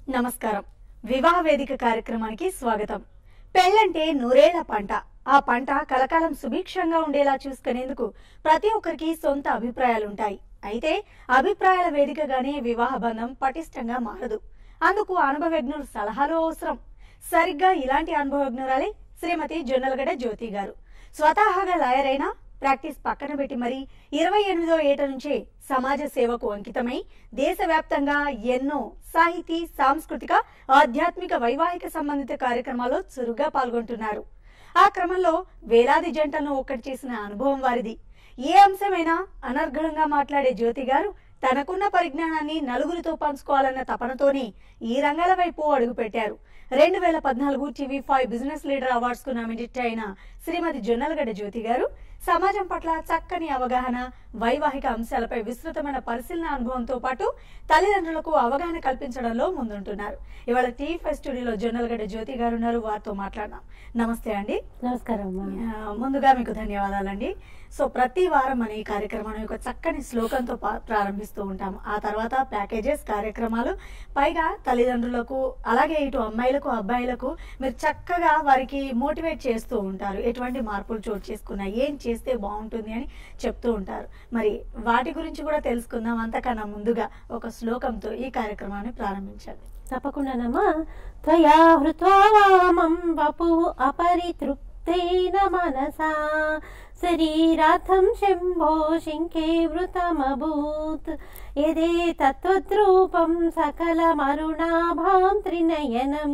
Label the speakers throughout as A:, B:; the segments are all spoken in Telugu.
A: నమస్కారం వివాహ వేదిక కార్యక్రమానికి స్వాగతం పెళ్ళంటే నూరేళ్ల పంట ఆ పంట కలకాలం సుభిక్షంగా ఉండేలా చూసుకునేందుకు ప్రతి ఒక్కరికి సొంత అభిప్రాయాలుంటాయి అయితే అభిప్రాయాల వేదికగానే వివాహ బంధం పటిష్టంగా మారదు అందుకు అనుభవజ్ఞుల సలహాలు అవసరం సరిగ్గా ఇలాంటి అనుభవజ్ఞురాలే శ్రీమతి జొన్నలగడ్డ జ్యోతి గారు స్వతహాగా లాయర్ అయినా ప్రాక్టీస్ పక్కన పెట్టి మరి ఇరవై ఎనిమిదో ఏట నుంచే సమాజ సేవకు అంకితమై దేశవ్యాప్తంగా ఎన్నో సాహితీ సాంస్కృతిక ఆధ్యాత్మిక వైవాహిక సంబంధిత కార్యక్రమాల్లో చురుగ్గా పాల్గొంటున్నారు ఆ క్రమంలో వేలాది జంటలను ఒక్కటి చేసిన అనుభవం వారిది ఏ అంశమైనా అనర్గళంగా మాట్లాడే జ్యోతి గారు తనకున్న పరిజ్ఞానాన్ని నలుగురితో పంచుకోవాలన్న తపనతోనే ఈ రంగాల వైపు అడుగుపెట్టారు రెండు వేల పద్నాలుగు TV five business leader awards కు నామినేట్ అయిన శ్రీమతి జొన్నలగడ్డ జ్యోతి గారు సమాజం పట్ల చక్కని అవగాహన వైవాహిక అంశాలపై విస్తృతమైన పరిశీలన అనుభవంతో పాటు తల్లిదండ్రులకు అవగాహన కల్పించడంలో ముందుంటున్నారు ఇవాళ టీవీ ఫైవ్ స్టూడియోలో జొన్నలగడ్డ జ్యోతి గారు ఉన్నారు వారితో మాట్లాడదాం నమస్తే అండి
B: నమస్కారం అమ్మా
A: ఆ, ముందుగా మీకు ధన్యవాదాలండి సో ప్రతి వారం మన ఈ కార్యక్రమాన్ని ఒక చక్కని శ్లోకంతో పా- ప్రారంభిస్తూ ఉంటాము ఆ తర్వాత ప్యాకేజెస్ కార్యక్రమాలు పైగా తల్లిదండ్రులకు అలాగే ఇటు అమ్మాయిలకు అబ్బాయిలకు మీరు చక్కగా వారికి మోటివేట్ చేస్తూ ఉంటారు ఎటువంటి మార్పులు చోటు చేసుకున్నా ఏం చేస్తే బాగుంటుంది అని చెప్తూ ఉంటారు మరి వాటి గురించి కూడా తెలుసుకుందాం అంతకన్నా ముందుగా ఒక శ్లోకంతో ఈ కార్యక్రమాన్ని ప్రారంభించండి
B: తప్పకుండానమ్మా త్వయా హృత్వా వామం వపు అపరితృప్తేన మనసా శరీరార్థం శంభో శంకే వృతమభూత్ యదే తత్వద్రూపం సకలమరుణాభాం త్రినయనం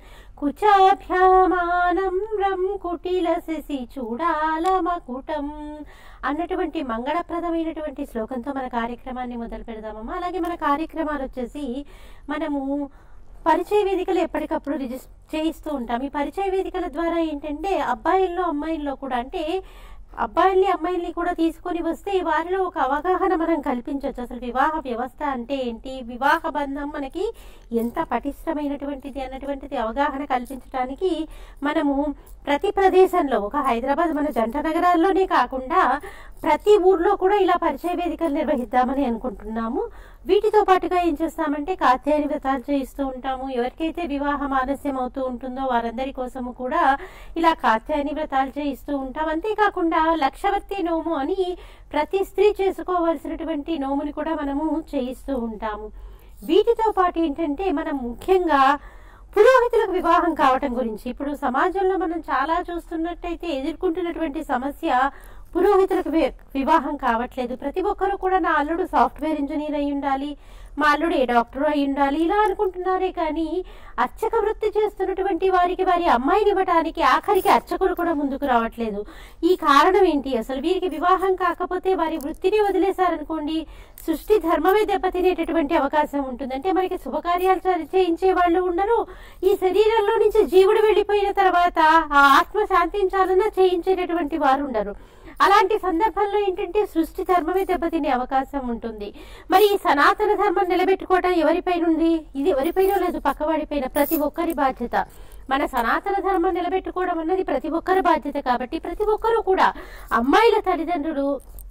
B: కుచాభ్యామానం రం కుటిల శశి చూడాలమకుటం అన్నటువంటి మంగళప్రదమైనటువంటి శ్లోకంతో మన కార్యక్రమాన్ని మొదలు పెడదామమ్మా అలాగే మన కార్యక్రమాలు వచ్చేసి మనము పరిచయ వేదికలు ఎప్పటికప్పుడు రిజిస్టర్ చేయిస్తూ ఉంటాం ఈ పరిచయ వేదికల ద్వారా ఏంటంటే అబ్బాయిల్లో అమ్మాయిల్లో కూడా అంటే అబ్బాయిల్ని అమ్మాయిల్ని కూడా తీసుకొని వస్తే వారిలో ఒక అవగాహన మనం కల్పించవచ్చు అసలు వివాహ వ్యవస్థ అంటే ఏంటి వివాహ బంధం మనకి ఎంత పటిష్టమైనటువంటిది అన్నటువంటిది అవగాహన కల్పించడానికి మనము ప్రతి ప్రదేశంలో ఒక హైదరాబాద్ మన జంట నగరాల్లోనే కాకుండా ప్రతి ఊర్లో కూడా ఇలా పరిచయ వేదికలు నిర్వహిద్దామని అనుకుంటున్నాము వీటితో పాటుగా ఏం చేస్తామంటే కాత్యాయని వ్రతాలు చేయిస్తూ ఉంటాము ఎవరికైతే వివాహం ఆలస్యం అవుతూ ఉంటుందో వారందరి కోసము కూడా ఇలా కాత్యాయని వ్రతాలు చేయిస్తూ ఉంటాం అంతేకాకుండా లక్షవర్తి నోము అని ప్రతి స్త్రీ చేసుకోవలసినటువంటి నోముని కూడా మనము చేయిస్తూ ఉంటాము వీటితో పాటు ఏంటంటే మనం ముఖ్యంగా పురోహితులకు వివాహం కావటం గురించి ఇప్పుడు సమాజంలో మనం చాలా చూస్తున్నట్టయితే ఎదుర్కొంటున్నటువంటి సమస్య పురోహితులకు వి- వివాహం కావట్లేదు ప్రతి ఒక్కరు కూడా నా అల్లుడు సాఫ్ట్వేర్ ఇంజనీర్ అయి ఉండాలి మా అల్లుడు ఏ డాక్టర్ అయి ఉండాలి ఇలా అనుకుంటున్నారే కానీ అర్చక వృత్తి చేస్తున్నటువంటి వారికి వారి అమ్మాయిని ఇవ్వటానికి ఆఖరికి అర్చకులు కూడా ముందుకు రావట్లేదు ఈ కారణం ఏంటి అసలు వీరికి వివాహం కాకపోతే వారి వృత్తిని వదిలేశారనుకోండి సృష్టి ధర్మమే దెబ్బతినేటటువంటి అవకాశం ఉంటుంది అంటే మనకి శుభకార్యాలు చే- చేయించే వాళ్ళు ఉండరు ఈ శరీరంలో నుంచి జీవుడు వెళ్ళిపోయిన తర్వాత ఆ ఆత్మ శాంతించాలన్నా చేయించేటటువంటి వారు ఉండరు అలాంటి సందర్భంలో ఏంటంటే సృష్టి ధర్మమే దెబ్బతినే అవకాశం ఉంటుంది మరి ఈ సనాతన ధర్మం నిలబెట్టుకోవటం ఎవరిపైన ఉంది ఇది ఎవరిపైన లేదు పక్కవాడిపైన ప్రతి ఒక్కరి బాధ్యత మన సనాతన ధర్మం నిలబెట్టుకోవడం అన్నది ప్రతి ఒక్కరి బాధ్యత కాబట్టి ప్రతి ఒక్కరూ కూడా అమ్మాయిల తల్లిదండ్రులు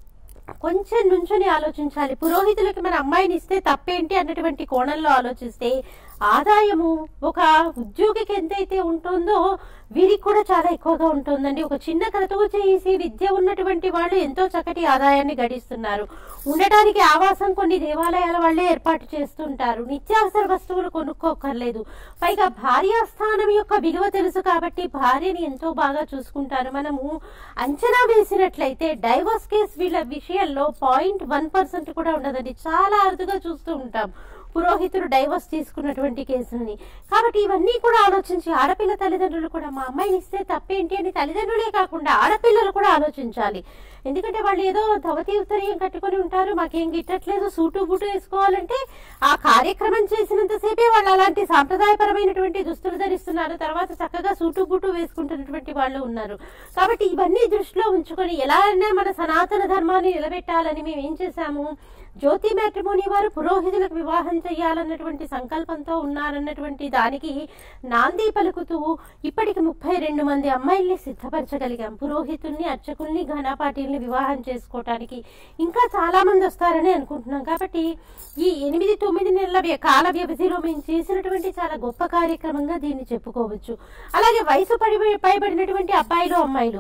B: కొంచెం నుంచొని ఆలోచించాలి పురోహితులకి మన అమ్మాయిని ఇస్తే తప్పేంటి అన్నటువంటి కోణంలో ఆలోచిస్తే ఆదాయము ఒక ఉద్యోగికి ఎంతైతే ఉంటుందో వీరికి కూడా చాలా ఎక్కువగా ఉంటుందండి ఒక చిన్న క్రతువు చేసి విద్య ఉన్నటువంటి వాళ్ళు ఎంతో చక్కటి ఆదాయాన్ని గడిస్తున్నారు ఉండటానికి ఆవాసం కొన్ని దేవాలయాల వాళ్ళే ఏర్పాటు చేస్తుంటారు నిత్యావసర వస్తువులు కొనుక్కోకర్లేదు పైగా భార్యాస్థానం యొక్క విలువ తెలుసు కాబట్టి భార్యని ఎంతో బాగా చూసుకుంటారు మనము అంచనా వేసినట్లయితే డైవర్స్ కేస్ వీళ్ళ విషయంలో పాయింట్ వన్ పర్సెంట్ కూడా ఉండదండి చాలా అరుదుగా చూస్తూ ఉంటాం పురోహితుడు డైవర్స్ తీసుకున్నటువంటి కేసుల్ని కాబట్టి ఇవన్నీ కూడా ఆలోచించి ఆడపిల్ల తల్లిదండ్రులు కూడా మా అమ్మాయిని ఇస్తే తప్పేంటి అని తల్లిదండ్రులే కాకుండా ఆడపిల్లలు కూడా ఆలోచించాలి ఎందుకంటే వాళ్ళు ఏదో ధవతి ఉత్తరీయం కట్టుకొని ఉంటారు మాకేం గిట్టట్లేదు సూటు బూటు వేసుకోవాలంటే ఆ కార్యక్రమం చేసినంతసేపే వాళ్ళు అలాంటి సాంప్రదాయపరమైనటువంటి దుస్తులు ధరిస్తున్నారు తర్వాత చక్కగా సూటు బూటు వేసుకుంటున్నటువంటి వాళ్ళు ఉన్నారు కాబట్టి ఇవన్నీ దృష్టిలో ఉంచుకొని ఎలా అయినా మన సనాతన ధర్మాన్ని నిలబెట్టాలని మేము ఏం చేశాము జ్యోతి మ్యాట్రిమోని వారు పురోహితులకు వివాహం చేయాలన్నటువంటి సంకల్పంతో ఉన్నారన్నటువంటి దానికి నాంది పలుకుతూ ఇప్పటికి ముప్పై రెండు మంది అమ్మాయిల్ని సిద్ధపరచగలిగాం పురోహితుల్ని అర్చకుల్ని ఘనపాటీల్ని వివాహం చేసుకోవటానికి ఇంకా చాలా మంది వస్తారని అనుకుంటున్నాం కాబట్టి ఈ ఎనిమిది తొమ్మిది నెలల వ్య- కాల వ్యవధిలో మేము చేసినటువంటి చాలా గొప్ప కార్యక్రమంగా దీన్ని చెప్పుకోవచ్చు అలాగే వయసు పడి పైబడినటువంటి అబ్బాయిలు అమ్మాయిలు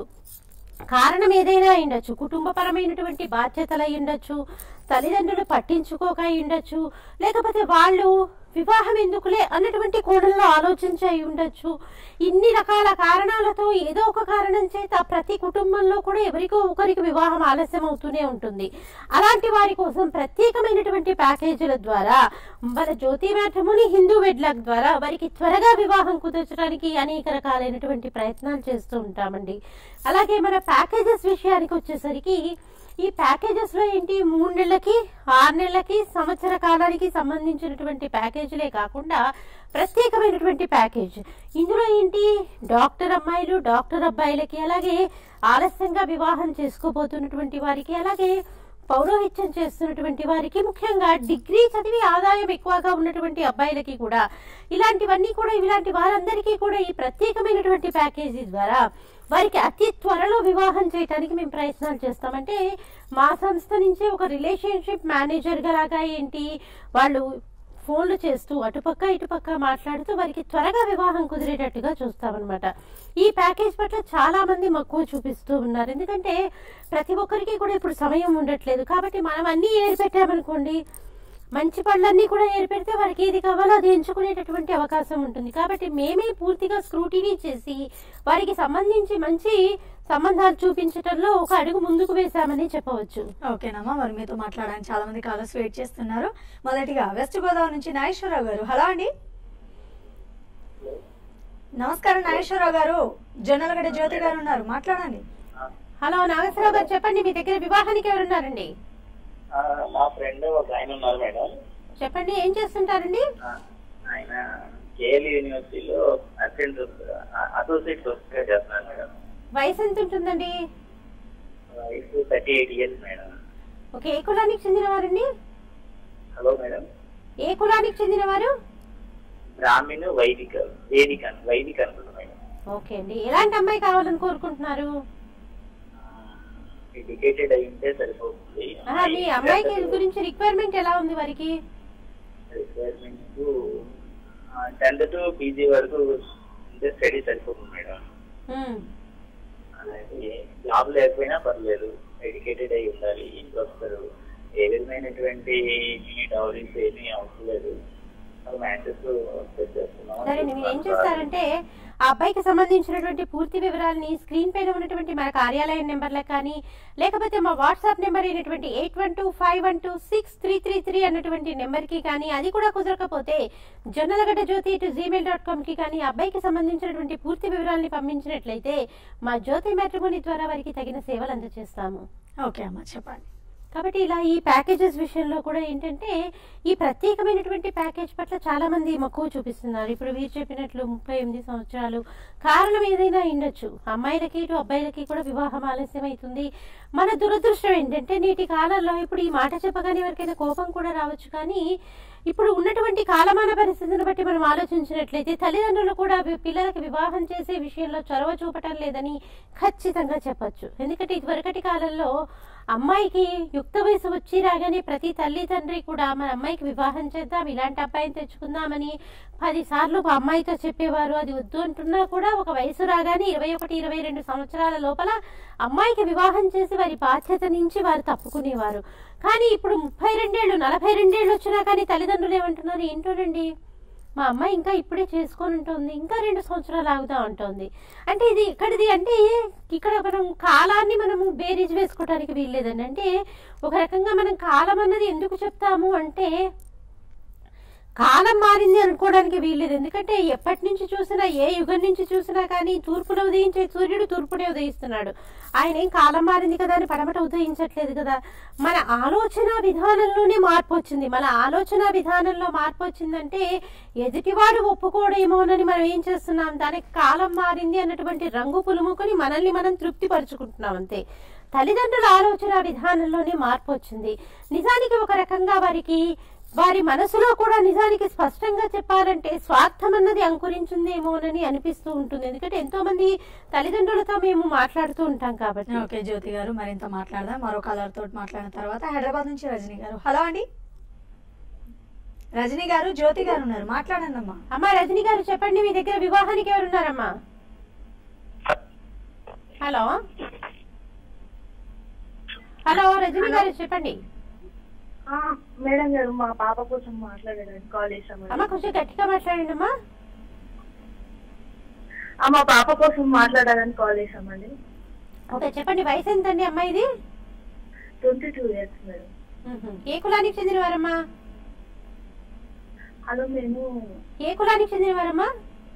B: కారణం ఏదైనా అయి ఉండొచ్చు కుటుంబపరమైనటువంటి బాధ్యతలు అయి ఉండొచ్చు తల్లిదండ్రులు పట్టించుకోక అయి ఉండొచ్చు లేకపోతే వాళ్ళు వివాహం ఎందుకులే అన్నటువంటి కోణంలో ఆలోచించి అయి ఉండొచ్చు ఇన్ని రకాల కారణాలతో ఏదో ఒక కారణం చేత ప్రతి కుటుంబంలో కూడా ఎవరికో ఒకరికి వివాహం ఆలస్యం అవుతూనే ఉంటుంది అలాంటి వారి కోసం ప్రత్యేకమైనటువంటి ప్యాకేజీల ద్వారా మన జ్యోతి మ్యాట్రిమోని హిందూ వెడ్లాక్ ద్వారా వారికి త్వరగా వివాహం కుదర్చడానికి అనేక రకాలైనటువంటి ప్రయత్నాలు చేస్తూ ఉంటామండి అలాగే మన ప్యాకేజెస్ విషయానికి వచ్చేసరికి ఈ ప్యాకేజెస్ లో ఏంటి మూడు నెలలకి ఆరు నెలలకి సంవత్సర కాలానికి సంబంధించినటువంటి ప్యాకేజీలే కాకుండా ప్రత్యేకమైనటువంటి ప్యాకేజ్ ఇందులో ఏంటి డాక్టర్ అమ్మాయిలు డాక్టర్ అబ్బాయిలకి అలాగే ఆలస్యంగా వివాహం చేసుకోబోతున్నటువంటి వారికి అలాగే పౌరోహిత్యం చేస్తున్నటువంటి వారికి ముఖ్యంగా డిగ్రీ చదివి ఆదాయం ఎక్కువగా ఉన్నటువంటి అబ్బాయిలకి కూడా ఇలాంటివన్నీ కూడా ఇలాంటి వారందరికీ కూడా ఈ ప్రత్యేకమైనటువంటి ప్యాకేజీ ద్వారా వారికి అతి త్వరలో వివాహం చేయడానికి మేము ప్రయత్నాలు చేస్తామంటే మా సంస్థ నుంచే ఒక రిలేషన్షిప్ మేనేజర్ లాగా ఏంటి వాళ్ళు ఫోన్లు చేస్తూ అటుపక్క ఇటుపక్క మాట్లాడుతూ వారికి త్వరగా వివాహం కుదిరేటట్టుగా చూస్తామన్నమాట ఈ ప్యాకేజ్ పట్ల చాలా మంది మక్కువ చూపిస్తూ ఉన్నారు ఎందుకంటే ప్రతి ఒక్కరికి కూడా ఇప్పుడు సమయం ఉండట్లేదు కాబట్టి మనం అన్ని ఏర్పెట్టామనుకోండి మంచి పళ్ళన్నీ కూడా ఏర్పెడితే వారికి ఏది కావాలో అది ఎంచుకునేటటువంటి అవకాశం ఉంటుంది కాబట్టి మేమే పూర్తిగా స్క్రూటినీ చేసి వారికి సంబంధించి మంచి సంబంధాలు చూపించటంలో ఒక అడుగు ముందుకు వేశామని చెప్పవచ్చు
A: ఓకేనమ్మా మరి మీతో మాట్లాడడానికి చాలా మంది కాలర్స్ వెయిట్ చేస్తున్నారు మొదటిగా వెస్ట్ గోదావరి నుంచి నాగేశ్వరరావు గారు హలో అండి నమస్కారం నాగేశ్వరరావు గారు జొన్నలగడ్డ జ్యోతి గారు ఉన్నారు మాట్లాడండి
B: హలో నాగేశ్వరరావు గారు చెప్పండి మీ దగ్గర వివాహానికి ఎవరున్నారండి
C: ఆ, మా ఫ్రెండ్ ఒక ఆయన ఉన్నారు మేడం
B: చెప్పండి ఏం చేస్తుంటారండి
C: ఆ, ఆయన కేఎల్ యూనివర్సిటీలో అసిస్టెంట్ అసోసియేట్ ప్రొఫెసర్ చేస్తున్నారు మేడం
B: వయసు ఎంత ఉంటుందండి
C: వయసు thirty eight years madam
B: okay ఏ కులానికి చెందినవారండి
C: హలో మేడం
B: ఏ కులానికి చెందినవారు
C: బ్రాహ్మణ్ వైదిక వేదిక వైదిక అనుకుంటున్నా మేడం
B: ఓకే అండి ఎలాంటి అమ్మాయి కావాలని కోరుకుంటున్నారు
C: ఎడ్యుకేటెడ్ అయి ఉంటే సరిపోతుంది
B: ఆహా, మీ అమ్మాయికి గురించి రిక్వైర్మెంట్ ఎలా ఉంది వారికి
C: రిక్వైర్మెంట్ టెన్త్ టు పీజీ వరకు ఉంటే స్టడీ సరిపోతుంది మేడం
B: ఉమ్.
C: అలాగే జాబ్ లేకపోయినా పర్లేదు ఎడ్యుకేటెడ్ అయి ఉండాలి ఇంట్లో వస్తారు ఏ విధమైనటువంటి డౌరీస్ ఏమీ అవసరం లేదు మ్యాచెస్ సెట్ చేస్తున్నాం
B: సరే మీరు ఏం చేస్తారంటే ఆ అబ్బాయికి సంబంధించినటువంటి పూర్తి వివరాలని స్క్రీన్ పైన ఉన్నటువంటి మన కార్యాలయం నెంబర్లకు కానీ లేకపోతే మా వాట్సాప్ నెంబర్ అయినటువంటి eight one two five one two six three three three అన్నటువంటి నెంబర్కి కానీ అది కూడా కుదరకపోతే Jonnalagadda Jyothi to Gmail dot కామ్కి కానీ ఆ అబ్బాయికి సంబంధించినటువంటి పూర్తి వివరాలని పంపించినట్లయితే మా జ్యోతి మ్యాట్రిమోని ద్వారా వారికి తగిన సేవలు అందజేస్తాము
A: ఓకే అమ్మా చెప్పండి
B: కాబట్టి ఇలా ఈ ప్యాకేజెస్ విషయంలో కూడా ఏంటంటే ఈ ప్రత్యేకమైనటువంటి ప్యాకేజ్ పట్ల చాలా మంది మక్కువ చూపిస్తున్నారు ఇప్పుడు వీరు చెప్పినట్లు ముప్పై ఎనిమిది సంవత్సరాలు కారణం ఏదైనా ఉండొచ్చు అమ్మాయిలకి ఇటు అబ్బాయిలకి కూడా వివాహం ఆలస్యం అవుతుంది మన దురదృష్టం ఏంటంటే నేటి కాలంలో ఇప్పుడు ఈ మాట చెప్పగానే ఎవరికైనా కోపం కూడా రావచ్చు కానీ ఇప్పుడు ఉన్నటువంటి కాలమాన పరిస్థితిని బట్టి మనం ఆలోచించినట్లయితే తల్లిదండ్రులు కూడా వి- పిల్లలకి వివాహం చేసే విషయంలో చొరవ చూపటం లేదని ఖచ్చితంగా చెప్పొచ్చు ఎందుకంటే ఇదివరకటి కాలంలో అమ్మాయికి యుక్త వయసు వచ్చి రాగానే ప్రతి తల్లి తండ్రి కూడా మన అమ్మాయికి వివాహం చేద్దాం ఇలాంటి అబ్బాయిని తెచ్చుకుందామని పది సార్లు ఒక అమ్మాయితో చెప్పేవారు అది వద్దు అంటున్నా కూడా ఒక వయసు రాగానే ఇరవై ఒకటి ఇరవై రెండు సంవత్సరాల లోపల అమ్మాయికి వివాహం చేసి వారి బాధ్యత నుంచి వారు తప్పుకునేవారు కానీ ఇప్పుడు ముప్పై రెండేళ్లు నలభై రెండేళ్లు వచ్చినా కానీ తల్లిదండ్రులు ఏమంటున్నారు ఏంటోనండి మా అమ్మాయి ఇంకా ఇప్పుడే చేసుకొని ఉంటుంది ఇంకా రెండు సంవత్సరాలు ఆగుదా ఉంటుంది అంటే ఇది ఇక్కడిది అంటే ఇక్కడ మనం కాలాన్ని మనము బేరీజ్ వేసుకోవడానికి వీల్లేదండి అంటే ఒక రకంగా మనం కాలం అన్నది ఎందుకు చెప్తాము అంటే కాలం మారింది అనుకోవడానికి వీల్లేదు ఎందుకంటే ఎప్పటి నుంచి చూసినా ఏ యుగం నుంచి చూసినా కానీ తూర్పున ఉదయించే సూర్యుడు తూర్పునే ఉదయిస్తున్నాడు ఆయన ఏం కాలం మారింది కదా అని పడమట ఉదయించట్లేదు కదా మన ఆలోచన విధానంలోనే మార్పు వచ్చింది మన ఆలోచన విధానంలో మార్పు వచ్చిందంటే ఎదుటివాడు ఒప్పుకోడేమోనని మనం ఏం చేస్తున్నాం దానికి కాలం మారింది అన్నటువంటి రంగు పులుముకొని మనల్ని మనం తృప్తి పరుచుకుంటున్నాం అంతే తల్లిదండ్రుల ఆలోచన విధానంలోనే మార్పు వచ్చింది నిజానికి ఒక రకంగా వారికి వారి మనసులో కూడా నిజానికి స్పష్టంగా చెప్పాలంటే స్వార్థం అన్నది అంకురించిందేమోనని అనిపిస్తూ ఉంటుంది ఎందుకంటే ఎంతో మంది తల్లిదండ్రులతో మేము మాట్లాడుతూ ఉంటాం కాబట్టి
A: ఓకే జ్యోతి గారు మరింత మాట్లాడదాం మరో కలర్ తోటి మాట్లాడిన తర్వాత హైదరాబాద్ నుంచి రజనీ గారు హలో అండి రజనీ గారు జ్యోతి గారు ఉన్నారు మాట్లాడండి అమ్మా
B: అమ్మా రజనీ గారు చెప్పండి మీ దగ్గర వివాహానికి ఎవరున్నారమ్మా హలో హలో రజనీ గారు చెప్పండి
D: ఆ, మేడం గారు మా పాప కోసం మాట్లాడడానికి కాల్
B: అమ్మ
D: చేశామండి
B: కొంచెం గట్టిగా మాట్లాడండి అమ్మా
D: ఆ, మా పాప కోసం మాట్లాడాలని కాల్ చేశామండి
B: ఓకే చెప్పండి వయసు ఎంతండి అమ్మాయిది
D: ట్వంటీ టూ ఇయర్స్ మేడం
B: మ్మ్. ఏ కులానికి చెందినవారమ్మా
D: హలో మేము
B: ఏ కులానికి చెందినవారమ్మా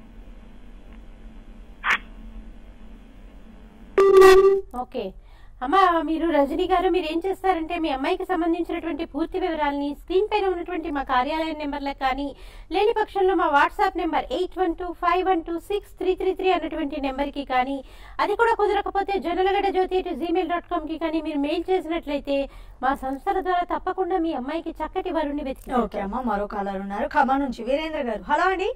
B: ఓకే అమ్మా మీరు రజనీ గారు మీరు ఏం చేస్తారంటే మీ అమ్మాయికి సంబంధించినటువంటి పూర్తి వివరాలని స్క్రీన్ పైన ఉన్నటువంటి మా కార్యాలయ నెంబర్లకు కానీ లేని పక్షంలో మా WhatsApp number eight one two five one two six three three three అన్నటువంటి నెంబర్కి కానీ అది కూడా కుదరకపోతే జొన్నలగడ్డ జ్యోతి అటు జీమెయిల్ డాట్ కామ్కి కానీ మీరు మెయిల్ చేసినట్లయితే మా సంస్థల ద్వారా తప్పకుండా మీ అమ్మాయికి చక్కటి వరుణ్ణి వెతికి
A: ఓకే అమ్మ మరో కాలర్ ఉన్నారు ఖమ్మం నుంచి వీరేంద్ర గారు హలో అండి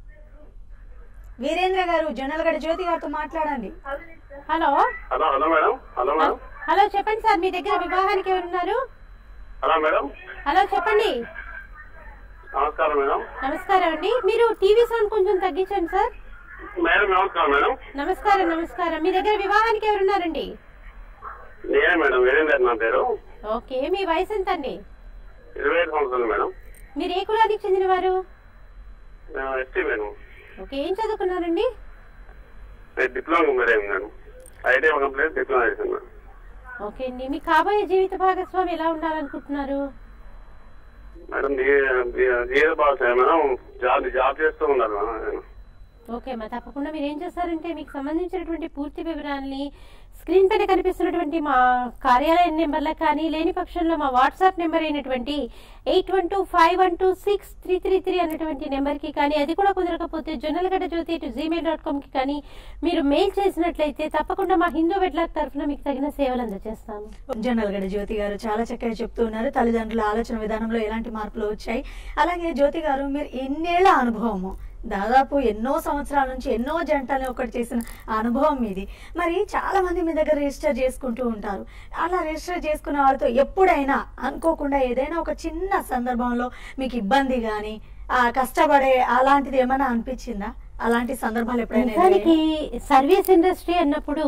A: వీరేంద్ర గారు జొన్నలగడ్డ జ్యోతి గారితో మాట్లాడండి
B: hello
E: hello hello madam hello madam
B: hello చెప్పండి సార్ మీ దగ్గర వివాహానికి ఎవరున్నారు
E: హలో మేడం
B: హలో చెప్పండి
E: నమస్కారం మేడం
B: నమస్కారం అండి మీరు టీవీ సౌండ్ కొంచెం తగ్గించండి సార్
E: మేడం నమస్కారం మేడం
B: నమస్కారం నమస్కారం మీ దగ్గర వివాహానికి ఎవరున్నారండి
E: నేనే మేడం వీరేందర్ నా పేరు
B: ఓకే మీ వయసు ఎంత అండి
E: ఇరవై ఐదు సంవత్సరాలు మేడం
B: మీరు ఏ కులానికి చెందినవారు
E: నేను ఎస్టీ మేడం
B: ఓకే ఏం చదువుకున్నారండి
E: నేను డిప్లొమా మేడం నేను ఐటీఐ కంప్లీట్ డిప్లొమా చేశాను మేడం
B: ఓకే అండి మీ కాబోయే జీవిత భాగస్వామి ఎలా ఉండాలనుకుంటున్నారు
E: మేడం జీవిత బాగా మేడం జాబ్ జాబ్ చేస్తూ ఉన్నారు మేడం నేను.
B: ఓకే మా తప్పకుండా మీరు ఏం చేస్తారంటే మీకు సంబంధించినటువంటి పూర్తి వివరాలని స్క్రీన్ పైన కనిపిస్తున్నటువంటి మా కార్యాలయం నెంబర్లకు కానీ లేని పక్షంలో మా వాట్సాప్ నెంబర్ అయినటువంటి eight one two five one two six three three three అనేటువంటి నెంబర్కి కానీ అది కూడా కుదరకపోతే Jonnalagadda Jyothi to Gmail dot కామ్కి కానీ మీరు మెయిల్ చేసినట్లయితే తప్పకుండా మా హిందూ వెడ్లాక్ తరఫున మీకు తగిన సేవలు అందజేస్తాము
A: జొన్నలగడ్డ జ్యోతి గారు చాలా చక్కగా చెప్తూ ఉన్నారు తల్లిదండ్రుల ఆలోచన విధానంలో ఎలాంటి మార్పులు వచ్చాయి అలాగే జ్యోతి గారు మీరు ఎన్నేళ్ల అనుభవము దాదాపు ఎన్నో సంవత్సరాల నుంచి ఎన్నో జంటల్ని ఒకటి చేసిన అనుభవం మీది మరి చాలా మంది మీ దగ్గర రిజిస్టర్ చేసుకుంటూ ఉంటారు అలా రిజిస్టర్ చేసుకున్న వాళ్ళతో ఎప్పుడైనా అనుకోకుండా ఏదైనా ఒక చిన్న సందర్భంలో మీకు ఇబ్బంది కానీ ఆ కష్టపడే అలాంటిది ఏమైనా అనిపించిందా అలాంటి సందర్భాలు ఎప్పుడైనా
B: నిజానికి
A: ఎదురయ్యాయా?
B: సర్వీస్ ఇండస్ట్రీ అన్నప్పుడు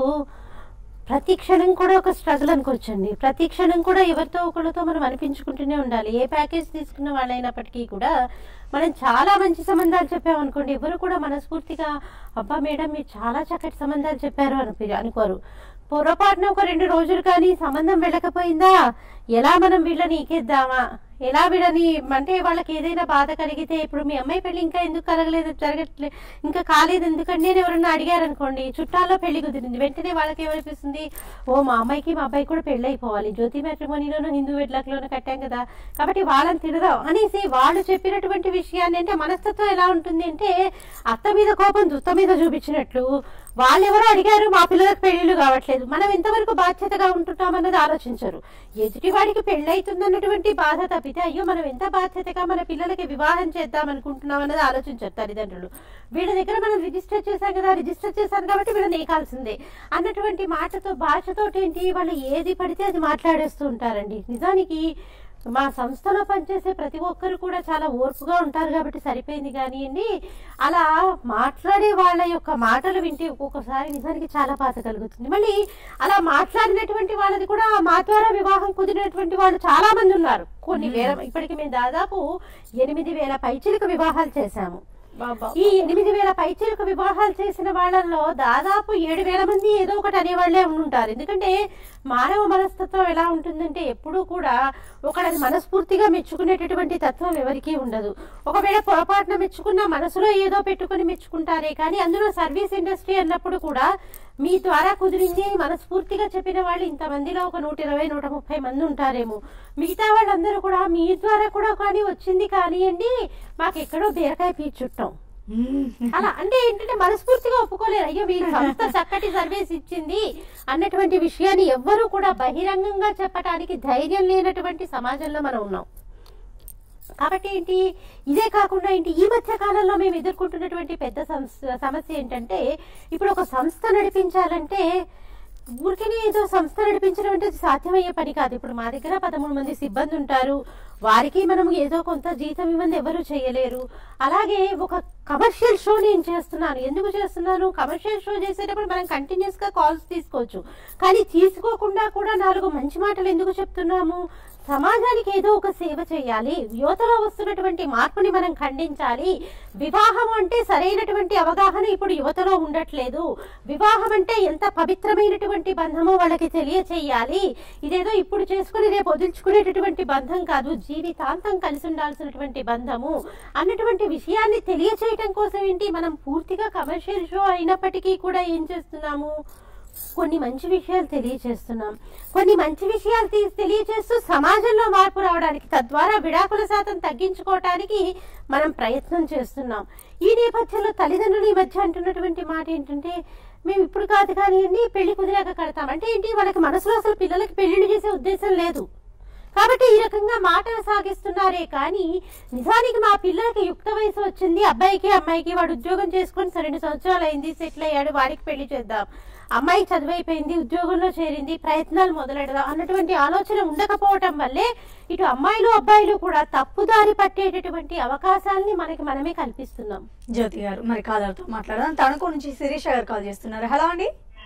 B: ప్రతి క్షణం కూడా ఒక స్ట్రగుల్ అనుకోవచ్చండి ప్రతి క్షణం కూడా ఎవరితో ఒకరితో మనం అనిపించుకుంటూనే ఉండాలి ఏ ప్యాకేజ్ తీసుకున్న వాళ్ళైనప్పటికీ కూడా మనం చాలా మంచి సంబంధాలు చెప్పామనుకోండి ఎవరు కూడా మనస్ఫూర్తిగా అబ్బా మేడం మీరు చాలా చక్కటి సంబంధాలు చెప్పారు అని అనుకోరు పొరపాటున ఒక రెండు రోజులు కానీ సంబంధం వెళ్ళకపోయిందా ఎలా మనం వీళ్ళని ఈకేద్దామా ఎలా వీళ్ళని అంటే వాళ్ళకి ఏదైనా బాధ కలిగితే ఇప్పుడు మీ అమ్మాయి పెళ్లి ఇంకా ఎందుకు కలగలేదు జరగట్లే ఇంకా కాలేదు ఎందుకంటే నేను ఎవరన్నా అడిగారు అనుకోండి చుట్టాల్లో పెళ్లి కుదిరింది వెంటనే వాళ్ళకి ఏమనిపిస్తుంది ఓ మా అమ్మాయికి మా అబ్బాయి కూడా పెళ్లి అయిపోవాలి జ్యోతి మ్యాట్రిమోనీలోనూ హిందూ వెడ్లాక్లోనూ కట్టాం కదా కాబట్టి వాళ్ళని తిడదాం అనేసి వాళ్ళు చెప్పినటువంటి విషయాన్ని అంటే మనస్తత్వం ఎలా ఉంటుంది అంటే అత్త మీద కోపం దుత్త మీద చూపించినట్లు వాళ్ళెవరో అడిగారు మా పిల్లలకు పెళ్లిళ్ళు కావట్లేదు మనం ఎంతవరకు బాధ్యతగా ఉంటున్నామన్నది ఆలోచించరు ఎదుటివాడికి పెళ్లి అవుతుందన్నటువంటి బాధ తప్పితే అయ్యో మనం ఎంత బాధ్యతగా మన పిల్లలకి వివాహం చేద్దాం అనుకుంటున్నాం అన్నది ఆలోచించరు తల్లిదండ్రులు వీళ్ళ దగ్గర మనం రిజిస్టర్ చేశాం కదా రిజిస్టర్ చేశాను కాబట్టి వీళ్ళని ఏకాల్సిందే అన్నటువంటి మాటతో భాషతో ఏంటి వాళ్ళు ఏది పడితే అది మాట్లాడేస్తూ ఉంటారండి నిజానికి మా సంస్థలో పనిచేసే ప్రతి ఒక్కరు కూడా చాలా ఓర్పుగా ఉంటారు కాబట్టి సరిపోయింది కానివ్వండి అలా మాట్లాడే వాళ్ళ యొక్క మాటలు వింటే ఒక్కొక్కసారి నిజానికి చాలా బాధ కలుగుతుంది మళ్ళీ అలా మాట్లాడినటువంటి వాళ్ళది కూడా మా ద్వారా వివాహం కుదిరినటువంటి వాళ్ళు చాలా మంది ఉన్నారు కొన్ని వేల ఇప్పటికి మేము దాదాపు ఎనిమిది వేల పైచిలకు వివాహాలు చేశాము ఈ ఎనిమిది వేల పైచీలకు వివాహాలు చేసిన వాళ్ళల్లో దాదాపు ఏడు వేల మంది ఏదో ఒకటి అనేవాళ్లే ఉంటారు ఎందుకంటే మానవ మనస్తత్వం ఎలా ఉంటుందంటే ఎప్పుడూ కూడా ఒకళ్ళని మనస్ఫూర్తిగా మెచ్చుకునేటటువంటి తత్వం ఎవరికీ ఉండదు ఒకవేళ పొరపాటున మెచ్చుకున్న మనసులో ఏదో పెట్టుకుని మెచ్చుకుంటారే కానీ అందులో సర్వీస్ ఇండస్ట్రీ అన్నప్పుడు కూడా మీ ద్వారా కుదిరింది మనస్ఫూర్తిగా చెప్పిన వాళ్ళు ఇంతమందిలో ఒక నూట ఇరవై నూట ముప్పై మంది ఉంటారేమో మిగతా వాళ్ళందరూ కూడా మీ ద్వారా కూడా కానీ వచ్చింది కానివ్వండి మాకు ఎక్కడో బీరకాయ పీచుట్టాం అలా అంటే ఏంటంటే మనస్ఫూర్తిగా ఒప్పుకోలేరు అయ్యో మీ సంస్థ చక్కటి సర్వీస్ ఇచ్చింది అన్నటువంటి విషయాన్ని ఎవ్వరూ కూడా బహిరంగంగా చెప్పడానికి ధైర్యం లేనటువంటి సమాజంలో మనం ఉన్నాం కాబట్టి ఏంటి ఇదే కాకుండా ఏంటి ఈ మధ్య కాలంలో మేము ఎదుర్కొంటున్నటువంటి పెద్ద సమస్య సమస్య ఏంటంటే ఇప్పుడు ఒక సంస్థ నడిపించాలంటే ఊరికనే ఏదో సంస్థ నడిపించడం అంటే అది సాధ్యమయ్యే పని కాదు ఇప్పుడు మా దగ్గర పదమూడు మంది సిబ్బంది ఉంటారు వారికి మనం ఏదో కొంత జీతం ఇవ్వండి ఎవరు చేయలేరు అలాగే ఒక కమర్షియల్ షో నేను చేస్తున్నాను ఎందుకు చేస్తున్నాను కమర్షియల్ షో చేసేటప్పుడు మనం కంటిన్యూస్ గా కాల్స్ తీసుకోవచ్చు కానీ తీసుకోకుండా కూడా నాలుగు మంచి మాటలు ఎందుకు చెప్తున్నాము సమాజానికి ఏదో ఒక సేవ చేయాలి యువతలో వస్తున్నటువంటి మార్పుని మనం ఖండించాలి వివాహం అంటే సరైనటువంటి అవగాహన ఇప్పుడు యువతలో ఉండట్లేదు వివాహం అంటే ఎంత పవిత్రమైనటువంటి బంధమో వాళ్ళకి తెలియచేయాలి ఇదేదో ఇప్పుడు చేసుకుని రేపు వదిలించుకునేటటువంటి బంధం కాదు జీవితాంతం కలిసి ఉండాల్సినటువంటి బంధము అన్నటువంటి విషయాన్ని తెలియచేయటం కోసం ఏంటి మనం పూర్తిగా కమర్షియల్ షో అయినప్పటికీ కూడా ఏం చేస్తున్నాము కొన్ని మంచి విషయాలు తెలియచేస్తున్నాం కొన్ని మంచి విషయాలు తీ- తెలియచేస్తూ సమాజంలో మార్పు రావడానికి తద్వారా విడాకుల శాతం తగ్గించుకోవటానికి మనం ప్రయత్నం చేస్తున్నాం ఈ నేపథ్యంలో తల్లిదండ్రులు ఈ మధ్య అంటున్నటువంటి మాట ఏంటంటే మేము ఇప్పుడు కాదు కానివ్వండి పెళ్లి కుదిరాక కడతాం అంటే ఏంటి వాళ్ళకి మనసులో అసలు పిల్లలకి పెళ్లిళ్ళు చేసే ఉద్దేశం లేదు కాబట్టి ఈ రకంగా మాటలు సాగిస్తున్నారే కానీ నిజానికి మా పిల్లలకి యుక్త వయసు వచ్చింది అబ్బాయికి అమ్మాయికి వాడు ఉద్యోగం చేసుకొని సరే రెండు సంవత్సరాలు అయింది సెటిల్ అయ్యాడు వాడికి పెళ్లి చేద్దాం అమ్మాయి చదువైపోయింది ఉద్యోగంలో చేరింది ప్రయత్నాలు మొదలెడదాం అన్నటువంటి ఆలోచన ఉండకపోవటం వల్లే ఇటు అమ్మాయిలు అబ్బాయిలు కూడా తప్పుదారి పట్టేటటువంటి అవకాశాలని మనకి మనమే కల్పిస్తున్నాం
A: జ్యోతి గారు మరి కాలర్తో మాట్లాడదాం తణుకు నుంచి శిరీష గారు కాల్ చేస్తున్నారు హలో అండి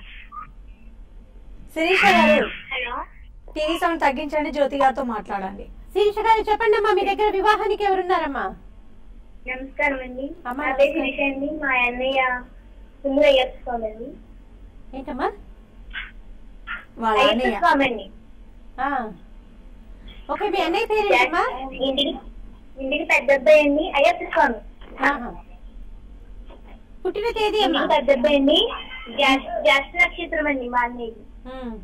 A: శిరీష గారు
D: హలో
A: టీవీ సౌండ్ తగ్గించండి జ్యోతి గారితో మాట్లాడండి
B: శీర్ష గారు చెప్పండి అమ్మా మీ దగ్గర వివాహానికి ఎవరున్నారమ్మా
D: నమస్కారం అండి
B: అమ్మ,
D: నా పేరు
B: నమస్కారం.
D: శిరీష అండి మా అన్నయ్య సుందర అయ్యప్ప స్వామి అండి
B: ఏంటమ్మా
A: వాళ్ళ
D: అయ్యప్ప
A: అన్నయ్య
D: స్వామి అండి
B: ఆ. ఓకే మీ అన్నయ్య పేరు ఏంటమ్మా
D: ఇంటికి ఇంటికి పెద్ద అబ్బాయి అండి అయ్యప్ప స్వామి
B: ఆహా. పుట్టిన తేదీ అమ్మా
D: ఇంటికి పెద్ద అబ్బాయి అండి జ్యేష్ఠ జ్యేష్ఠ నక్షత్రం అండి మా అన్నయ్యకి
B: ఉమ్.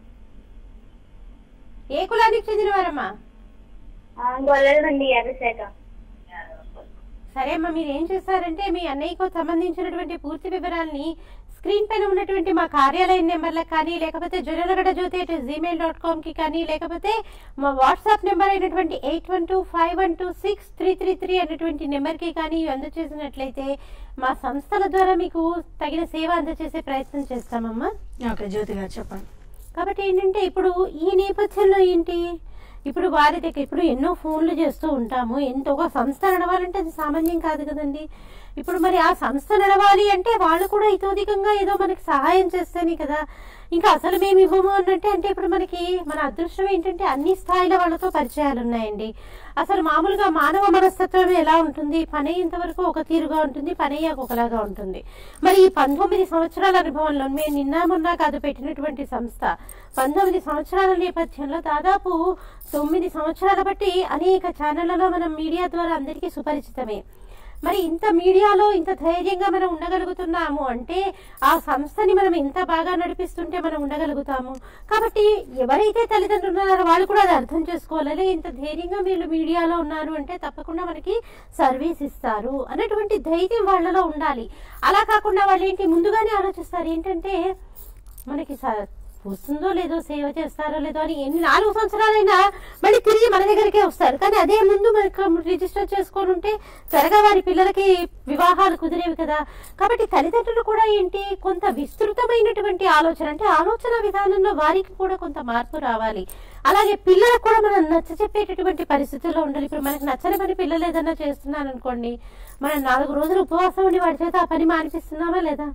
B: ఏ కులానికి చెందినవారమ్మా
D: గొల్లలు అండి ఎర్రశాఖ
B: సరే అమ్మా మీరు ఏం చేస్తారంటే మీ అన్నయ్యకు సంబంధించినటువంటి పూర్తి వివరాల్ని స్క్రీన్ పైన ఉన్నటువంటి మా కార్యాలయం నెంబర్లకు కానీ లేకపోతే Jonnalagadda Jyothi at Gmail dot com కి కానీ లేకపోతే మా వాట్సాప్ నెంబర్ అయినటువంటి eight one two five one two six three three three అనేటువంటి నెంబర్కి కానీ అందజేసినట్లయితే మా సంస్థల ద్వారా మీకు తగిన సేవ అందజేసే ప్రయత్నం చేస్తామమ్మా
A: ఓకే జ్యోతి గారు చెప్పండి
B: కాబట్టి ఏంటంటే ఇప్పుడు ఈ నేపథ్యంలో ఏంటి ఇప్పుడు వారి దగ్గర ఇప్పుడు ఎన్నో ఫోన్లు చేస్తూ ఉంటాము ఎంత ఒక సంస్థ నడవాలంటే అది సామాన్యం కాదు కదండి ఇప్పుడు మరి ఆ సంస్థ నడవాలి అంటే వాళ్ళు కూడా ఇతోధికంగా ఏదో మనకి సహాయం చేస్తేనే కదా ఇంకా అసలు మేము ఇవ్వము అన్నట్టే అంటే ఇప్పుడు మనకి మన అదృష్టం ఏంటంటే అన్ని స్థాయిల వాళ్ళతో పరిచయాలు ఉన్నాయండి అసలు మామూలుగా మానవ మనస్తత్వం ఎలా ఉంటుంది పని ఇంతవరకు ఒక తీరుగా ఉంటుంది పని అయ్యాక ఒకలాగా ఉంటుంది మరి ఈ పంతొమ్మిది సంవత్సరాల అనుభవంలో మేము నిన్న మొన్న కాదు పెట్టినటువంటి సంస్థ పంతొమ్మిది సంవత్సరాల నేపథ్యంలో దాదాపు తొమ్మిది సంవత్సరాల బట్టి అనేక ఛానళ్లలో మనం మీడియా ద్వారా అందరికీ సుపరిచితమే మరి ఇంత మీడియాలో ఇంత ధైర్యంగా మనం ఉండగలుగుతున్నాము అంటే ఆ సంస్థని మనం ఎంత బాగా నడిపిస్తుంటే మనం ఉండగలుగుతాము కాబట్టి ఎవరైతే తల్లిదండ్రులు ఉన్నారో వాళ్ళు కూడా అది అర్థం చేసుకోవాలి "అరే, ఇంత ధైర్యంగా వీళ్ళు మీడియాలో ఉన్నారు అంటే తప్పకుండా మనకి సర్వీస్ ఇస్తారు అన్నటువంటి ధైర్యం వాళ్ళలో ఉండాలి అలా కాకుండా వాళ్ళు ఏంటి ముందుగానే ఆలోచిస్తారు ఏంటంటే మనకి స- వస్తుందో లేదో సేవ చేస్తారో లేదో అని ఎన్ని నాలుగు సంవత్సరాలైనా మళ్ళీ తిరిగి మన దగ్గరికే వస్తారు కానీ అదే ముందు మనకు రిజిస్టర్ చేసుకొని ఉంటే త్వరగా వారి పిల్లలకి వివాహాలు కుదిరేవి కదా కాబట్టి తల్లిదండ్రులు కూడా ఏంటి కొంత విస్తృతమైనటువంటి ఆలోచన అంటే ఆలోచన విధానంలో వారికి కూడా కొంత మార్పు రావాలి అలాగే పిల్లలకు కూడా మనం నచ్చ చెప్పేటటువంటి పరిస్థితుల్లో ఉండాలి ఇప్పుడు మనకు నచ్చని పని పిల్లలు ఏదైనా చేస్తున్నాను అనుకోండి మనం నాలుగు రోజులు ఉపవాసం ఉండి వాడి చేత ఆ పని మానిపిస్తున్నామా లేదా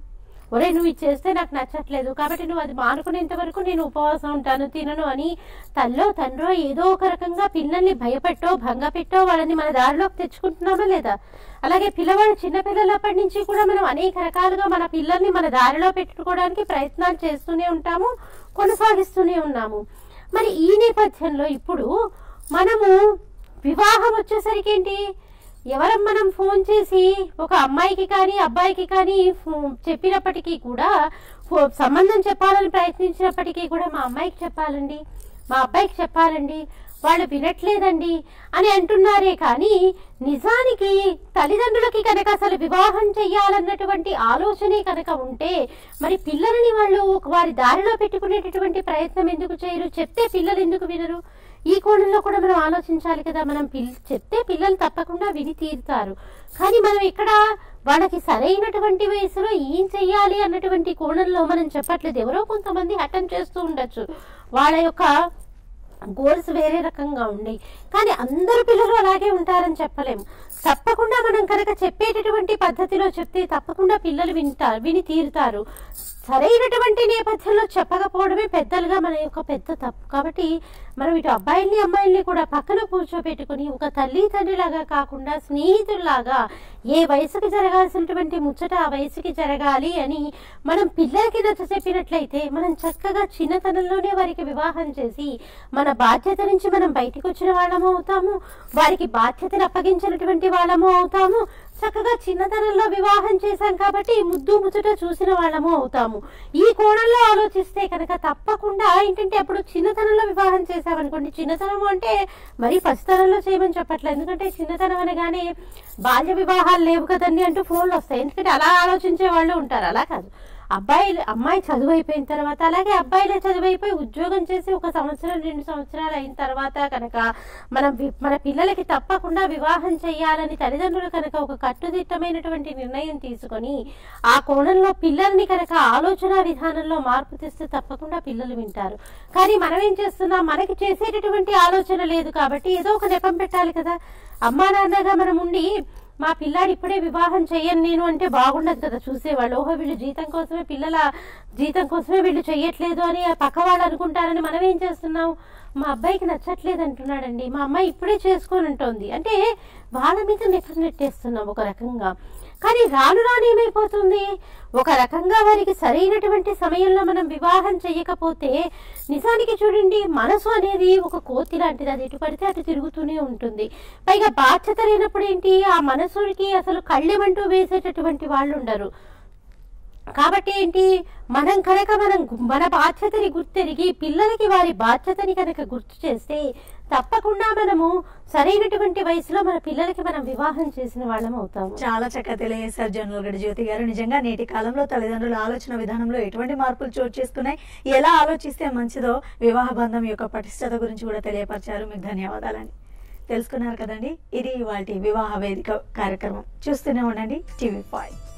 B: ఒరే నువ్వు ఇది చేస్తే నాకు నచ్చట్లేదు కాబట్టి నువ్వు అది మానుకునేంత వరకు నేను ఉపవాసం ఉంటాను తినను అని తల్లో తండ్రో ఏదో ఒక రకంగా పిల్లల్ని భయపెట్టో భంగపెట్టో వాళ్ళని మన దారిలోకి తెచ్చుకుంటున్నామా లేదా అలాగే పిల్లవాడు చిన్న పిల్లలప్పటి నుంచి కూడా మనం అనేక రకాలుగా మన పిల్లల్ని మన దారిలో పెట్టుకోవడానికి ప్రయత్నాలు చేస్తూనే ఉంటాము కొనసాగిస్తూనే ఉన్నాము మరి ఈ నేపథ్యంలో ఇప్పుడు మనము వివాహం వచ్చేసరికి ఏంటి ఎవరం మనం ఫోన్ చేసి ఒక అమ్మాయికి కానీ అబ్బాయికి కానీ ఫో- చెప్పినప్పటికీ కూడా ఫో- సంబంధం చెప్పాలని ప్రయత్నించినప్పటికీ కూడా మా అమ్మాయికి చెప్పాలండి మా అబ్బాయికి చెప్పాలండి వాళ్ళు వినట్లేదండి అని అంటున్నారే కానీ నిజానికి తల్లిదండ్రులకి కనుక అసలు వివాహం చెయ్యాలన్నటువంటి ఆలోచనే కనుక ఉంటే మరి పిల్లలని వాళ్ళు ఒక వారి దారిలో పెట్టుకునేటటువంటి ప్రయత్నం ఎందుకు చేయరు చెప్తే పిల్లలు ఎందుకు వినరు ఈ కోణంలో కూడా మనం ఆలోచించాలి కదా మనం పిల్ చెప్తే పిల్లలు తప్పకుండా విని తీరుతారు కానీ మనం ఇక్కడ వాళ్ళకి సరైనటువంటి వయసులో ఏం చెయ్యాలి అన్నటువంటి కోణంలో మనం చెప్పట్లేదు ఎవరో కొంతమంది అటెంప్ట్ చేస్తూ ఉండొచ్చు వాళ్ళ యొక్క గోల్స్ వేరే రకంగా ఉండి కానీ అందరు పిల్లలు అలాగే ఉంటారని చెప్పలేము తప్పకుండా మనం కనుక చెప్పేటటువంటి పద్ధతిలో చెప్తే తప్పకుండా పిల్లలు వింటారు విని తీరుతారు సరైనటువంటి నేపథ్యంలో చెప్పకపోవడమే పెద్దలుగా మన యొక్క పెద్ద తప్పు కాబట్టి మనం ఇటు అబ్బాయిల్ని అమ్మాయిల్ని కూడా పక్కన కూర్చోబెట్టుకుని ఒక తల్లి తండ్రిలాగా కాకుండా స్నేహితుల్లాగా ఏ వయసుకి జరగాల్సినటువంటి ముచ్చట ఆ వయసుకి జరగాలి అని మనం పిల్లలకి నచ్చ చెప్పినట్లయితే మనం చక్కగా చిన్నతనంలోనే వారికి వివాహం చేసి మన బాధ్యత నుంచి మనం బయటికి వచ్చిన వాళ్ళము అవుతాము వారికి బాధ్యతను అప్పగించినటువంటి వాళ్ళము అవుతాము చక్కగా చిన్నతనంలో వివాహం చేశాం కాబట్టి ముద్దు ముచ్చట చూసిన వాళ్ళము అవుతాము ఈ కోణంలో ఆలోచిస్తే కనుక తప్పకుండా ఏంటంటే అప్పుడు చిన్నతనంలో వివాహం చేసామనుకోండి చిన్నతనం అంటే మరి పసితనంలో చేయమని చెప్పట్లేదు ఎందుకంటే చిన్నతనం అనగానే బాల్య వివాహాలు లేవు కదండి అంటూ ఫోన్లు వస్తాయి ఎందుకంటే అలా ఆలోచించే వాళ్ళు ఉంటారు అలా కాదు అబ్బాయి అమ్మాయి చదువు అయిపోయిన తర్వాత అలాగే అబ్బాయిలే చదువు అయిపోయి ఉద్యోగం చేసి ఒక సంవత్సరం రెండు సంవత్సరాలు అయిన తర్వాత కనుక మనం వి- మన పిల్లలకి తప్పకుండా వివాహం చేయాలని తల్లిదండ్రులు కనుక ఒక కట్టుదిట్టమైనటువంటి నిర్ణయం తీసుకొని ఆ కోణంలో పిల్లల్ని కనుక ఆలోచన విధానంలో మార్పు తెస్తే తప్పకుండా పిల్లలు వింటారు కానీ మనం ఏం చేస్తున్నాం మనకి చేసేటటువంటి ఆలోచన లేదు కాబట్టి ఏదో ఒక నెపం పెట్టాలి కదా అమ్మా నాన్నగా మనం ఉండి మా పిల్లాడు ఇప్పుడే వివాహం చెయ్యను నేను అంటే బాగుండదు కదా చూసేవాళ్ళు ఓహో వీళ్ళు జీతం కోసమే పిల్లల జీతం కోసమే వీళ్ళు చెయ్యట్లేదు అని ఆ పక్క వాళ్ళు అనుకుంటారని మనం ఏం చేస్తున్నాం మా అబ్బాయికి నచ్చట్లేదు అంటున్నాడండి మా అమ్మాయి ఇప్పుడే చేసుకొని ఉంటుంది అంటే వాళ్ళ మీద నెఫర్ నెట్టేస్తున్నాం ఒక రకంగా కానీ రాను రాను ఏమైపోతుంది ఒక రకంగా వారికి సరైనటువంటి సమయంలో మనం వివాహం చేయకపోతే నిజానికి చూడండి మనసు అనేది ఒక కోతి లాంటిది అది ఎటు పడితే అటు తిరుగుతూనే ఉంటుంది పైగా బాధ్యత లేనప్పుడు ఏంటి ఆ మనసుకి అసలు కళ్ళెమంటూ వేసేటటువంటి వాళ్ళు ఉండరు కాబట్టి ఏంటి మనం కనుక మనం గు- మన బాధ్యతని గుర్తెరిగి పిల్లలకి వారి బాధ్యతని కనుక గుర్తు చేస్తే తప్పకుండా మనము సరైనటువంటి వయసులో మన పిల్లలకి మనం వివాహం చేసిన వాళ్ళం అవుతాము
A: చాలా చక్కగా తెలియజేశారు జనరల్ గడి జ్యోతి గారు నిజంగా నేటి కాలంలో తల్లిదండ్రుల ఆలోచన విధానంలో ఎటువంటి మార్పులు చోటు చేసుకున్నాయి ఎలా ఆలోచిస్తే మంచిదో వివాహ బంధం యొక్క పటిష్టత గురించి కూడా తెలియపరిచారు మీకు ధన్యవాదాలండి తెలుసుకున్నారు కదండి ఇది ఇవాళ వివాహ వేదిక కార్యక్రమం చూస్తూనే ఉండండి టీవీ ఫైవ్